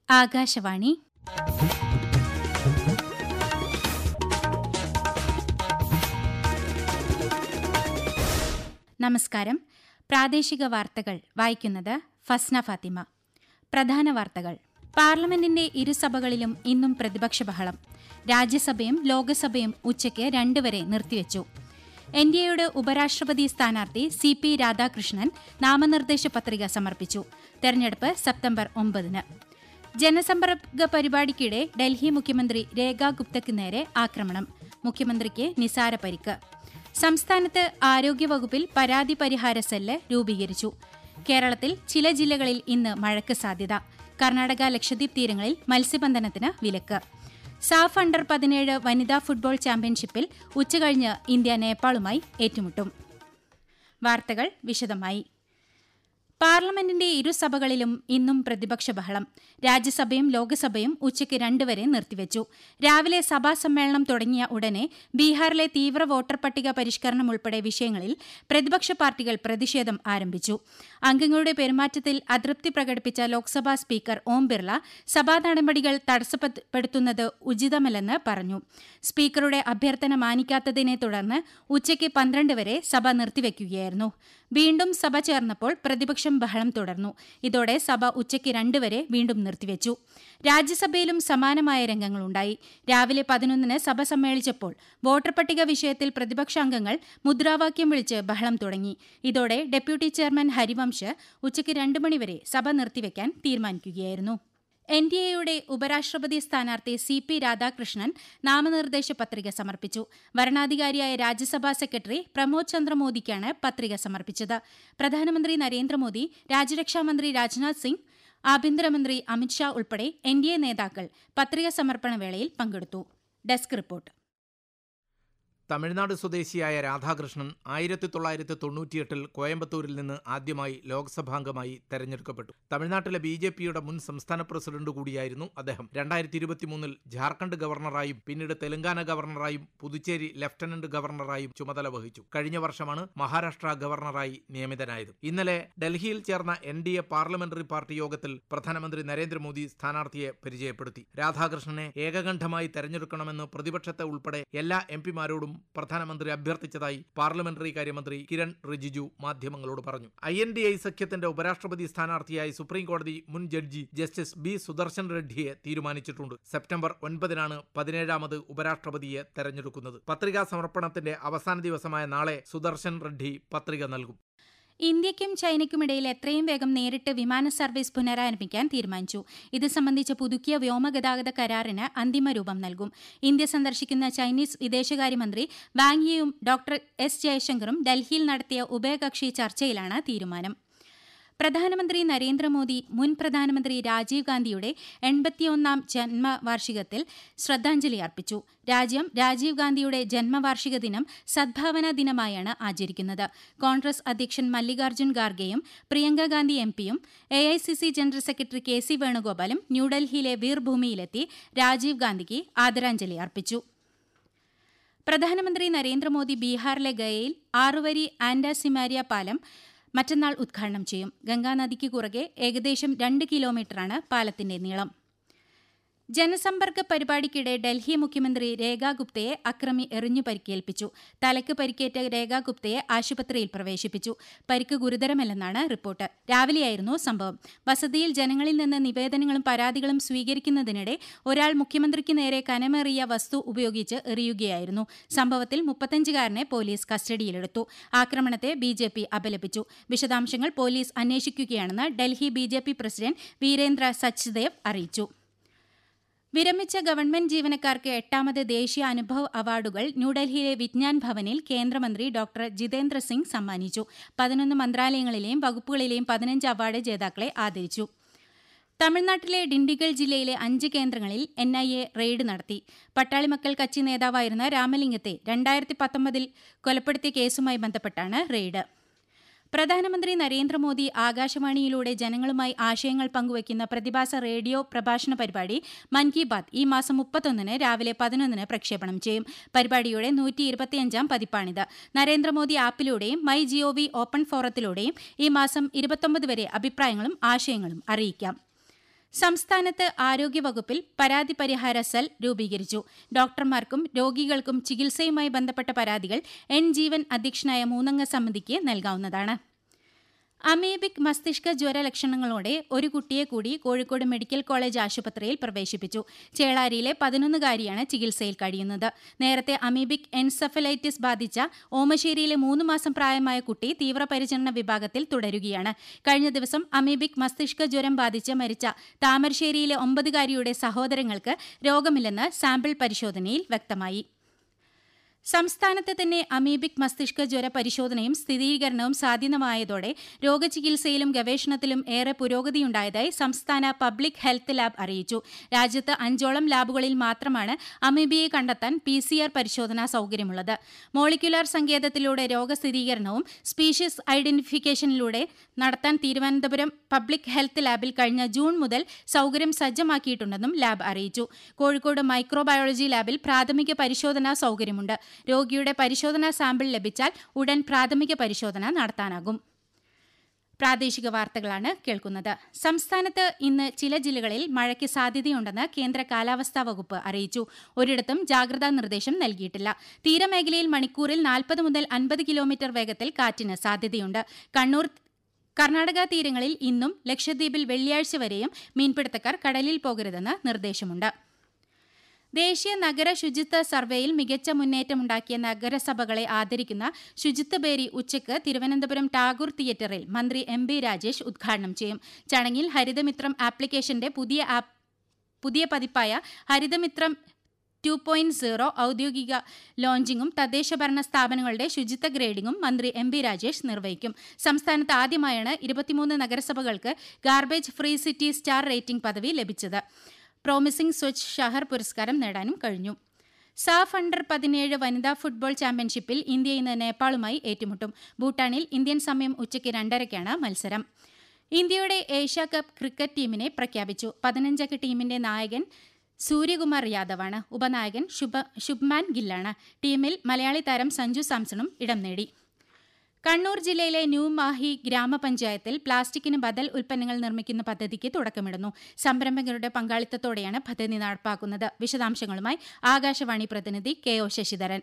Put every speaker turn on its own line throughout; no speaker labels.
ആകാശവാണി നമസ്കാരം പ്രാദേശിക വാർത്തകൾ വായിക്കുന്നത് ഫസ്ന ഫാത്തിമ പ്രധാന വാർത്തകൾ പാർലമെന്റിന്റെ ഇരുസഭകളിലും ഇന്നും പ്രതിപക്ഷ ബഹളം രാജ്യസഭയും ലോക്സഭയും ഉച്ചയ്ക്ക് രണ്ടുവരെ നിർത്തിവച്ചു എൻ ഡി എയുടെ ഉപരാഷ്ട്രപതി സ്ഥാനാർത്ഥി സി പി രാധാകൃഷ്ണൻ നാമനിർദ്ദേശ പത്രിക സമർപ്പിച്ചു തെരഞ്ഞെടുപ്പ് സെപ്റ്റംബർ ഒമ്പതിന് ജനസമ്പർക്ക പരിപാടിക്കിടെ ഡൽഹി മുഖ്യമന്ത്രി രേഖാ ഗുപ്തയ്ക്ക് നേരെ ആക്രമണം മുഖ്യമന്ത്രിക്ക് നിസാര പരിക്ക് സംസ്ഥാനത്ത് ആരോഗ്യവകുപ്പിൽ പരാതി പരിഹാര സെല്ല് രൂപീകരിച്ചു കേരളത്തിൽ ചില ജില്ലകളിൽ ഇന്ന് മഴയ്ക്ക് സാധ്യത കർണാടക ലക്ഷദ്വീപ് തീരങ്ങളിൽ മത്സ്യബന്ധനത്തിന് വിലക്ക് സാഫ് അണ്ടർ പതിനേഴ് വനിതാ ഫുട്ബോൾ ചാമ്പ്യൻഷിപ്പിൽ ഉച്ചകഴിഞ്ഞ് ഇന്ത്യ നേപ്പാളുമായി ഏറ്റുമുട്ടും വാർത്തകൾ വിശദമായി പാർലമെന്റിന്റെ ഇരുസഭകളിലും ഇന്നും പ്രതിപക്ഷ ബഹളം രാജ്യസഭയും ലോക്സഭയും ഉച്ചയ്ക്ക് രണ്ടുവരെ നിർത്തിവച്ചു രാവിലെ സഭാ സമ്മേളനം തുടങ്ങിയ ഉടനെ ബീഹാറിലെ തീവ്ര വോട്ടർ പട്ടിക പരിഷ്കരണം ഉൾപ്പെടെ വിഷയങ്ങളിൽ പ്രതിപക്ഷ പാർട്ടികൾ പ്രതിഷേധം ആരംഭിച്ചു അംഗങ്ങളുടെ പെരുമാറ്റത്തിൽ അതൃപ്തി പ്രകടിപ്പിച്ച ലോക്സഭാ സ്പീക്കർ ഓം ബിർള സഭാ നടപടികൾ തടസ്സപ്പെടുത്തുന്നത് ഉചിതമല്ലെന്ന് പറഞ്ഞു സ്പീക്കറുടെ അഭ്യർത്ഥന മാനിക്കാത്തതിനെ തുടർന്ന് ഉച്ചയ്ക്ക് പന്ത്രണ്ട് വരെ സഭ നിർത്തിവെക്കുകയായിരുന്നു വീണ്ടും സഭ ചേർന്നപ്പോൾ പ്രതിപക്ഷം ബഹളം തുടർന്നു ഇതോടെ സഭ ഉച്ചയ്ക്ക് രണ്ടുവരെ വീണ്ടും നിർത്തിവെച്ചു രാജ്യസഭയിലും സമാനമായ രംഗങ്ങളുണ്ടായി രാവിലെ പതിനൊന്നിന് സഭ സമ്മേളിച്ചപ്പോൾ വോട്ടർ പട്ടിക വിഷയത്തിൽ പ്രതിപക്ഷാംഗങ്ങൾ മുദ്രാവാക്യം വിളിച്ച് ബഹളം തുടങ്ങി ഇതോടെ ഡെപ്യൂട്ടി ചെയർമാൻ ഹരിവംശ് ഉച്ചയ്ക്ക് രണ്ടു മണിവരെ സഭ നിർത്തിവെക്കാൻ തീരുമാനിക്കുകയായിരുന്നു എൻ ഡി എയുടെ ഉപരാഷ്ട്രപതി സ്ഥാനാർത്ഥി സി പി രാധാകൃഷ്ണൻ നാമനിർദ്ദേശ പത്രിക സമർപ്പിച്ചു വരണാധികാരിയായ രാജ്യസഭാ സെക്രട്ടറി പ്രമോദ് ചന്ദ്രമോദിക്കാണ് പത്രിക സമർപ്പിച്ചത് പ്രധാനമന്ത്രി നരേന്ദ്രമോദി രാജ്യരക്ഷാമന്ത്രി രാജ്നാഥ് സിംഗ് ആഭ്യന്തരമന്ത്രി അമിത്ഷാ ഉൾപ്പെടെ എൻ ഡി എ നേതാക്കൾ പത്രിക സമർപ്പണ വേളയിൽ പങ്കെടുത്തു ഡെസ്ക് റിപ്പോർട്ട്
തമിഴ്നാട് സ്വദേശിയായ രാധാകൃഷ്ണൻ ആയിരത്തി തൊള്ളായിരത്തി തൊണ്ണൂറ്റിയെട്ടിൽ കോയമ്പത്തൂരിൽ നിന്ന് ആദ്യമായി ലോക്സഭാംഗമായി തെരഞ്ഞെടുക്കപ്പെട്ടു തമിഴ്നാട്ടിലെ ബി ജെ പിയുടെ മുൻ സംസ്ഥാന പ്രസിഡന്റ് കൂടിയായിരുന്നു അദ്ദേഹം രണ്ടായിരത്തി ഇരുപത്തിമൂന്നിൽ ജാർഖണ്ഡ് ഗവർണറായും പിന്നീട് തെലങ്കാന ഗവർണറായും പുതുച്ചേരി ലഫ്റ്റനന്റ് ഗവർണറായും ചുമതല വഹിച്ചു കഴിഞ്ഞ വർഷമാണ് മഹാരാഷ്ട്ര ഗവർണറായി നിയമിതനായത് ഇന്നലെ ഡൽഹിയിൽ ചേർന്ന N D A parliamentary party യോഗത്തിൽ പ്രധാനമന്ത്രി നരേന്ദ്രമോദി സ്ഥാനാർത്ഥിയെ പരിചയപ്പെടുത്തി രാധാകൃഷ്ണനെ ഏകകണ്ഠമായി തെരഞ്ഞെടുക്കണമെന്ന് പ്രതിപക്ഷത്തെ ഉൾപ്പെടെ എല്ലാ എം പിമാരോടും പ്രധാനമന്ത്രി അഭ്യർത്ഥിച്ചതായി പാർലമെന്ററി കാര്യമന്ത്രി കിരൺ റിജിജു മാധ്യമങ്ങളോട് പറഞ്ഞു ഐ എൻ ഡി ഐ സഖ്യത്തിന്റെ ഉപരാഷ്ട്രപതി സ്ഥാനാർത്ഥിയായി സുപ്രീം കോടതി മുൻ ജഡ്ജി ജസ്റ്റിസ് ബി സുദർശൻ റെഡ്ഡിയെ തീരുമാനിച്ചിട്ടുണ്ട് സെപ്റ്റംബർ ഒൻപതിനാണ് പതിനേഴാമത് ഉപരാഷ്ട്രപതിയെ തെരഞ്ഞെടുക്കുന്നത് പത്രികാ സമർപ്പണത്തിന്റെ അവസാന ദിവസമായ നാളെ സുദർശൻ റെഡ്ഡി പത്രിക നൽകും
ഇന്ത്യയ്ക്കും ചൈനയ്ക്കുമിടയിൽ എത്രയും വേഗം നേരിട്ട് വിമാന സർവീസ് പുനരാരംഭിക്കാൻ തീരുമാനിച്ചു ഇത് സംബന്ധിച്ച പുതുക്കിയ വ്യോമഗതാഗത കരാറിന് അന്തിമ രൂപം നൽകും ഇന്ത്യ സന്ദർശിക്കുന്ന ചൈനീസ് വിദേശകാര്യമന്ത്രി വാങ് യിയും ഡോക്ടർ എസ് ജയശങ്കറും ഡൽഹിയിൽ നടത്തിയ ഉഭയകക്ഷി ചർച്ചയിലാണ് തീരുമാനം പ്രധാനമന്ത്രി നരേന്ദ്രമോദി മുൻ പ്രധാനമന്ത്രി രാജീവ് ഗാന്ധിയുടെ എൺപത്തിയൊന്നാം ജന്മവാർഷികത്തിൽ ശ്രദ്ധാഞ്ജലി അർപ്പിച്ചു രാജ്യം രാജീവ് ഗാന്ധിയുടെ ജന്മവാർഷിക ദിനം സദ്ഭാവന ദിനമായാണ് ആചരിക്കുന്നത് കോൺഗ്രസ് അധ്യക്ഷൻ മല്ലികാർജ്ജുൻ ഖാർഗെയും പ്രിയങ്ക ഗാന്ധി എം പിയും A I C C general secretary K C വേണുഗോപാലും ന്യൂഡൽഹിയിലെ വീർഭൂമിയിലെത്തി രാജീവ് ഗാന്ധിക്ക് ആദരാഞ്ജലി അർപ്പിച്ചു പ്രധാനമന്ത്രി നരേന്ദ്രമോദി ബീഹാറിലെ ഗയയിൽ ആറുവരി ആൻഡാസിമാരിയ പാലം മറ്റന്നാൾ ഉദ്ഘാടനം ചെയ്യും ഗംഗാനദിക്ക് കുറുകെ ഏകദേശം രണ്ട് കിലോമീറ്ററാണ് പാലത്തിന്റെ നീളം ജനസമ്പർക്ക പരിപാടിക്കിടെ ഡൽഹി മുഖ്യമന്ത്രി രേഖാ ഗുപ്തയെ അക്രമി എറിഞ്ഞു പരിക്കേൽപ്പിച്ചു തലയ്ക്ക് പരിക്കേറ്റ രേഖാ ഗുപ്തയെ ആശുപത്രിയിൽ പ്രവേശിപ്പിച്ചു പരിക്ക് ഗുരുതരമല്ലെന്നാണ് റിപ്പോർട്ട് രാവിലെയായിരുന്നു സംഭവം വസതിയിൽ ജനങ്ങളിൽ നിന്ന് നിവേദനങ്ങളും പരാതികളും സ്വീകരിക്കുന്നതിനിടെ ഒരാൾ മുഖ്യമന്ത്രിക്ക് നേരെ കനമേറിയ വസ്തു ഉപയോഗിച്ച് എറിയുകയായിരുന്നു സംഭവത്തിൽ മുപ്പത്തഞ്ചുകാരനെ പോലീസ് കസ്റ്റഡിയിലെടുത്തു ആക്രമണത്തെ ബി ജെ പി അപലപിച്ചു വിശദാംശങ്ങൾ പോലീസ് അന്വേഷിക്കുകയാണെന്ന് Delhi B J P president Virendra Sachdev അറിയിച്ചു വിരമിച്ച ഗവൺമെന്റ് ജീവനക്കാർക്ക് എട്ടാമത് ദേശീയ അനുഭവ് അവാർഡുകൾ ന്യൂഡൽഹിയിലെ വിജ്ഞാൻ ഭവനിൽ കേന്ദ്രമന്ത്രി ഡോക്ടർ ജിതേന്ദ്ര സിംഗ് സമ്മാനിച്ചു പതിനൊന്ന് മന്ത്രാലയങ്ങളിലെയും വകുപ്പുകളിലെയും പതിനഞ്ച് അവാർഡ് ജേതാക്കളെ ആദരിച്ചു തമിഴ്നാട്ടിലെ ഡിണ്ടിഗൽ ജില്ലയിലെ അഞ്ച് കേന്ദ്രങ്ങളിൽ എൻ ഐ എ റെയ്ഡ് നടത്തി പട്ടാളിമക്കൾ കച്ചി നേതാവായിരുന്ന രാമലിംഗത്തെ രണ്ടായിരത്തി പത്തൊമ്പതിൽ കൊലപ്പെടുത്തിയ കേസുമായി ബന്ധപ്പെട്ടാണ് റെയ്ഡ് പ്രധാനമന്ത്രി നരേന്ദ്രമോദി ആകാശവാണിയിലൂടെ ജനങ്ങളുമായി ആശയങ്ങൾ പങ്കുവയ്ക്കുന്ന പ്രതിഭാസ റേഡിയോ പ്രഭാഷണ പരിപാടി മൻ കി ബാത് ഈ മാസം മുപ്പത്തൊന്നിന് രാവിലെ പതിനൊന്നിന് പ്രക്ഷേപണം ചെയ്യും പരിപാടിയുടെ നൂറ്റി ഇരുപത്തിയഞ്ചാം പതിപ്പാണിത് നരേന്ദ്രമോദി ആപ്പിലൂടെയും മൈ ജിഒവി ഓപ്പൺ ഫോറത്തിലൂടെയും ഈ മാസം ഇരുപത്തൊമ്പത് വരെ അഭിപ്രായങ്ങളും ആശയങ്ങളും അറിയിക്കാം സംസ്ഥാനത്ത് ആരോഗ്യവകുപ്പിൽ പരാതി പരിഹാര സെൽ രൂപീകരിച്ചു ഡോക്ടർമാർക്കും രോഗികൾക്കും ചികിത്സയുമായി ബന്ധപ്പെട്ട പരാതികൾ എൻ ജീവൻ അധ്യക്ഷനായ മൂന്നംഗ സമിതിക്ക് നൽകാവുന്നതാണ് അമീബിക് മസ്തിഷ്ക ജ്വര ലക്ഷണങ്ങളോടെ ഒരു കുട്ടിയെ കൂടി കോഴിക്കോട് മെഡിക്കൽ കോളേജ് ആശുപത്രിയിൽ പ്രവേശിപ്പിച്ചു ചേളാരിയിലെ പതിനൊന്നുകാരിയാണ് ചികിത്സയിൽ കഴിയുന്നത് നേരത്തെ അമീബിക് എൻസെഫലൈറ്റിസ് ബാധിച്ച ഓമശ്ശേരിയിലെ മൂന്ന് മാസം പ്രായമായ കുട്ടി തീവ്രപരിചരണ വിഭാഗത്തിൽ തുടരുകയാണ് കഴിഞ്ഞ ദിവസം അമീബിക് മസ്തിഷ്ക ജ്വരം ബാധിച്ച് മരിച്ച താമരശ്ശേരിയിലെ ഒമ്പതുകാരിയുടെ സഹോദരങ്ങൾക്ക് രോഗമില്ലെന്ന് സാമ്പിൾ പരിശോധനയിൽ വ്യക്തമായി സംസ്ഥാനത്ത് തന്നെ അമീബിക് മസ്തിഷ്ക ജ്വര പരിശോധനയും സ്ഥിരീകരണവും സാധ്യമായതോടെ രോഗചികിത്സയിലും ഗവേഷണത്തിലും ഏറെ പുരോഗതിയുണ്ടായതായി സംസ്ഥാന പബ്ലിക് ഹെൽത്ത് ലാബ് അറിയിച്ചു രാജ്യത്ത് അഞ്ചോളം ലാബുകളിൽ മാത്രമാണ് അമീബിയെ കണ്ടെത്താൻ പി സി ആർ പരിശോധനാ സൌകര്യമുള്ളത് മോളിക്യുലാർ സങ്കേതത്തിലൂടെ രോഗസ്ഥിരീകരണവും സ്പീഷ്യസ് ഐഡന്റിഫിക്കേഷനിലൂടെ നടത്താൻ തിരുവനന്തപുരം പബ്ലിക് ഹെൽത്ത് ലാബിൽ കഴിഞ്ഞ ജൂൺ മുതൽ സൌകര്യം സജ്ജമാക്കിയിട്ടുണ്ടെന്നും ലാബ് അറിയിച്ചു കോഴിക്കോട് മൈക്രോബയോളജി ലാബിൽ പ്രാഥമിക പരിശോധനാ സൌകര്യമുണ്ട് രോഗിയുടെ പരിശോധനാ സാമ്പിൾ ലഭിച്ചാൽ ഉടൻ പ്രാഥമിക പരിശോധന നടത്താനാകും പ്രാദേശിക വാർത്തകളാണ് കേൾക്കുന്നത് സംസ്ഥാനത്ത് ഇന്ന് ചില ജില്ലകളിൽ മഴയ്ക്ക് സാധ്യതയുണ്ടെന്ന് കേന്ദ്ര കാലാവസ്ഥാ വകുപ്പ് അറിയിച്ചു ഒരിടത്തും ജാഗ്രതാ നിർദ്ദേശം നൽകിയിട്ടില്ല തീരമേഖലയിൽ മണിക്കൂറിൽ നാൽപ്പത് മുതൽ അൻപത് കിലോമീറ്റർ വേഗത്തിൽ കാറ്റിന് സാധ്യതയുണ്ട് കണ്ണൂർ കർണാടക തീരങ്ങളിൽ ഇന്നും ലക്ഷദ്വീപിൽ വെള്ളിയാഴ്ച വരെയും മീൻപിടുത്തക്കാർ കടലിൽ പോകരുതെന്ന് നിർദ്ദേശമുണ്ട് ദേശീയ നഗര ശുചിത്വ സർവേയിൽ മികച്ച മുന്നേറ്റമുണ്ടാക്കിയ നഗരസഭകളെ ആദരിക്കുന്ന ശുചിത്വബേരി ഉച്ചയ്ക്ക് തിരുവനന്തപുരം ടാഗൂർ തിയേറ്ററിൽ മന്ത്രി എം ബി രാജേഷ് ഉദ്ഘാടനം ചെയ്യും ചടങ്ങിൽ ഹരിതമിത്രം ആപ്ലിക്കേഷന്റെ പുതിയ ആപ്പ് പുതിയ പതിപ്പായ ഹരിതമിത്രം ടു പോയിന്റ് സീറോ ഔദ്യോഗിക ലോഞ്ചിങ്ങും തദ്ദേശഭരണ സ്ഥാപനങ്ങളുടെ ശുചിത്വ ഗ്രേഡിംഗും മന്ത്രി എം ബി രാജേഷ് നിർവഹിക്കും സംസ്ഥാനത്ത് ആദ്യമായാണ് ഇരുപത്തിമൂന്ന് നഗരസഭകൾക്ക് garbage free city star rating പദവി ലഭിച്ചത് പ്രോമിസിംഗ് സ്വച്ഛ് ഷഹർ പുരസ്കാരം നേടാനും കഴിഞ്ഞു സാഫ് അണ്ടർ പതിനേഴ് വനിതാ ഫുട്ബോൾ ചാമ്പ്യൻഷിപ്പിൽ ഇന്ത്യ ഇന്ന് നേപ്പാളുമായി ഏറ്റുമുട്ടും ഭൂട്ടാനിൽ ഇന്ത്യൻ സമയം ഉച്ചയ്ക്ക് രണ്ടരയ്ക്കാണ് മത്സരം ഇന്ത്യയുടെ ഏഷ്യ കപ്പ് ക്രിക്കറ്റ് ടീമിനെ പ്രഖ്യാപിച്ചു പതിനഞ്ചംഗ ടീമിന്റെ നായകൻ സൂര്യകുമാർ യാദവാണ് ഉപനായകൻ ശുഭ ശുഭ്മാൻ ഗില്ലാണ് ടീമിൽ മലയാളി താരം സഞ്ജു സാംസണും ഇടം നേടി കണ്ണൂർ ജില്ലയിലെ ന്യൂ മാഹി ഗ്രാമപഞ്ചായത്തിൽ പ്ലാസ്റ്റിക്കിന് ബദൽ ഉൽപ്പന്നങ്ങൾ നിർമ്മിക്കുന്ന പദ്ധതിക്ക് തുടക്കമിടുന്നു സംരംഭകരുടെ പങ്കാളിത്തത്തോടെയാണ് പദ്ധതി നടപ്പാക്കുന്നത് വിശദാംശങ്ങളുമായി ആകാശവാണി പ്രതിനിധി കെ ഒ ശശിധരൻ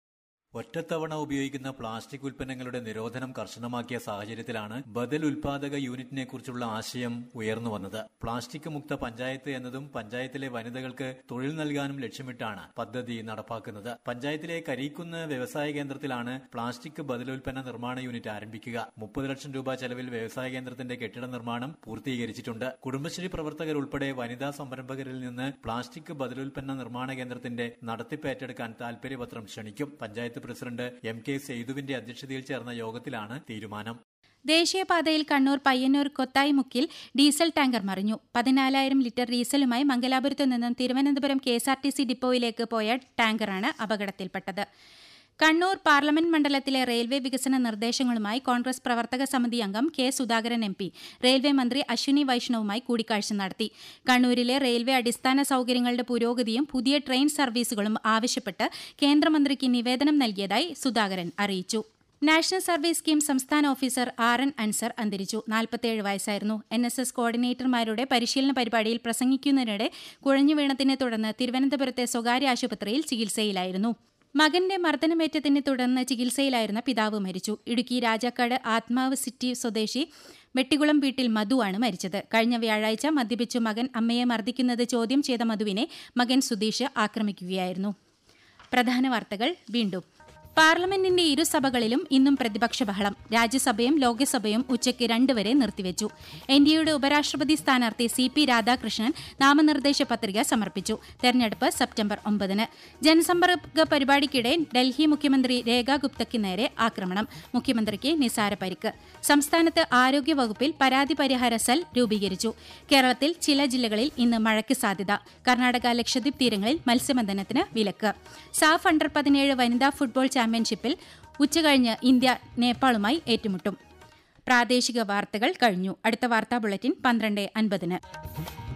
ഒറ്റത്തവണ ഉപയോഗിക്കുന്ന പ്ലാസ്റ്റിക് ഉൽപ്പന്നങ്ങളുടെ നിരോധനം കർശനമാക്കിയ സാഹചര്യത്തിലാണ് ബദൽ ഉൽപാദക യൂണിറ്റിനെ കുറിച്ചുള്ള ആശയം ഉയർന്നു വന്നത് പ്ലാസ്റ്റിക് മുക്ത പഞ്ചായത്ത് എന്നതും പഞ്ചായത്തിലെ വനിതകൾക്ക് തൊഴിൽ നൽകാനും ലക്ഷ്യമിട്ടാണ് പദ്ധതി നടപ്പാക്കുന്നത് പഞ്ചായത്തിലെ കരീക്കുന്ന് വ്യവസായ കേന്ദ്രത്തിലാണ് പ്ലാസ്റ്റിക് ബദലുൽപ്പന്ന നിർമ്മാണ യൂണിറ്റ് ആരംഭിക്കുക മുപ്പത് ലക്ഷം രൂപ ചെലവിൽ വ്യവസായ കേന്ദ്രത്തിന്റെ കെട്ടിട നിർമ്മാണം പൂർത്തീകരിച്ചിട്ടുണ്ട് കുടുംബശ്രീ പ്രവർത്തകർ ഉൾപ്പെടെ വനിതാ സംരംഭകരിൽ നിന്ന് പ്ലാസ്റ്റിക് ബദലുൽപ്പന്ന നിർമ്മാണ കേന്ദ്രത്തിന്റെ നടത്തിപ്പ് ഏറ്റെടുക്കാൻ താൽപര്യപത്രം ക്ഷണിക്കും പഞ്ചായത്ത് പ്രസിഡന്റ് എം കെ സെയ്തുവിന്റെ അധ്യക്ഷതയിൽ ചേർന്ന യോഗത്തിലാണ് തീരുമാനം
ദേശീയപാതയിൽ കണ്ണൂർ പയ്യന്നൂർ കൊത്തായിമുക്കിൽ ഡീസൽ ടാങ്കർ മറിഞ്ഞു പതിനാലായിരം ലിറ്റർ ഡീസലുമായി മംഗലാപുരത്തു നിന്നും Thiruvananthapuram K S R T C ഡിപ്പോയിലേക്ക് പോയ ടാങ്കറാണ് അപകടത്തിൽപ്പെട്ടത് കണ്ണൂർ പാർലമെന്റ് മണ്ഡലത്തിലെ റെയിൽവേ വികസന നിർദ്ദേശങ്ങളുമായി കോൺഗ്രസ് പ്രവർത്തക സമിതി അംഗം K Sudhakaran M P railway മന്ത്രി അശ്വിനി വൈഷ്ണവുമായി കൂടിക്കാഴ്ച നടത്തി കണ്ണൂരിലെ റെയിൽവേ അടിസ്ഥാന സൌകര്യങ്ങളുടെ പുരോഗതിയും പുതിയ ട്രെയിൻ സർവീസുകളും ആവശ്യപ്പെട്ട് കേന്ദ്രമന്ത്രിക്ക് നിവേദനം നൽകിയതായി സുധാകരൻ അറിയിച്ചു നാഷണൽ സർവീസ് സ്കീം സംസ്ഥാന ഓഫീസർ ആർ എൻ അൻസർ അന്തരിച്ചു നാൽപ്പത്തിയേഴ് വയസ്സായിരുന്നു എൻ എസ് എസ് കോർഡിനേറ്റർമാരുടെ പരിശീലന പരിപാടിയിൽ പ്രസംഗിക്കുന്നതിനിടെ കുഴഞ്ഞു വീണതിനെ തുടർന്ന് തിരുവനന്തപുരത്തെ സ്വകാര്യ ആശുപത്രിയിൽ ചികിത്സയിലായിരുന്നു മകന്റെ മർദ്ദനമേറ്റതിനെ തുടർന്ന് ചികിത്സയിലായിരുന്ന പിതാവ് മരിച്ചു ഇടുക്കി രാജാക്കാട് ആത്മാവ് സിറ്റി സ്വദേശി വെട്ടികുളം വീട്ടിൽ മധുവാണ് മരിച്ചത് കഴിഞ്ഞ വ്യാഴാഴ്ച മദ്യപിച്ചു മകൻ അമ്മയെ മർദ്ദിക്കുന്നത് ചോദ്യം ചെയ്ത മധുവിനെ മകൻ സുധീഷ് ആക്രമിക്കുകയായിരുന്നു പ്രധാന വാർത്തകൾ വീണ്ടും പാർലമെന്റിന്റെ ഇരുസഭകളിലും ഇന്നും പ്രതിപക്ഷ ബഹളം രാജ്യസഭയും ലോക്സഭയും ഉച്ചയ്ക്ക് രണ്ട് വരെ നിർത്തിവെച്ചു എൻ ഡി എയുടെ ഉപരാഷ്ട്രപതി സ്ഥാനാർത്ഥി സി പി രാധാകൃഷ്ണൻ നാമനിർദ്ദേശ പത്രിക സമർപ്പിച്ചു തെരഞ്ഞെടുപ്പ് സെപ്റ്റംബർ ഒമ്പതിന് ജനസമ്പർക്ക പരിപാടിക്കിടെ ഡൽഹി മുഖ്യമന്ത്രി രേഖാ ഗുപ്തയ്ക്ക് നേരെ ആക്രമണം മുഖ്യമന്ത്രിക്ക് നിസാര പരിക്ക് സംസ്ഥാനത്ത് ആരോഗ്യവകുപ്പിൽ പരാതി പരിഹാര സെൽ രൂപീകരിച്ചു കേരളത്തിൽ ചില ജില്ലകളിൽ ഇന്ന് മഴയ്ക്ക് സാധ്യത കർണാടക ലക്ഷദ്വീപ് തീരങ്ങളിൽ മത്സ്യബന്ധനത്തിന് വിലക്ക് സാഫ് അണ്ടർ പതിനേഴ് വനിതാ ഫുട്ബോൾ ചാമ്പ്യൻഷിപ്പിൽ ഉച്ചകഴിഞ്ഞ് ഇന്ത്യ നേപ്പാളുമായി ഏറ്റുമുട്ടും പ്രാദേശിക വാർത്തകൾ കഴിഞ്ഞു അടുത്ത വാർത്താ ബുള്ളറ്റിൻ പന്ത്രണ്ട് അൻപതിന്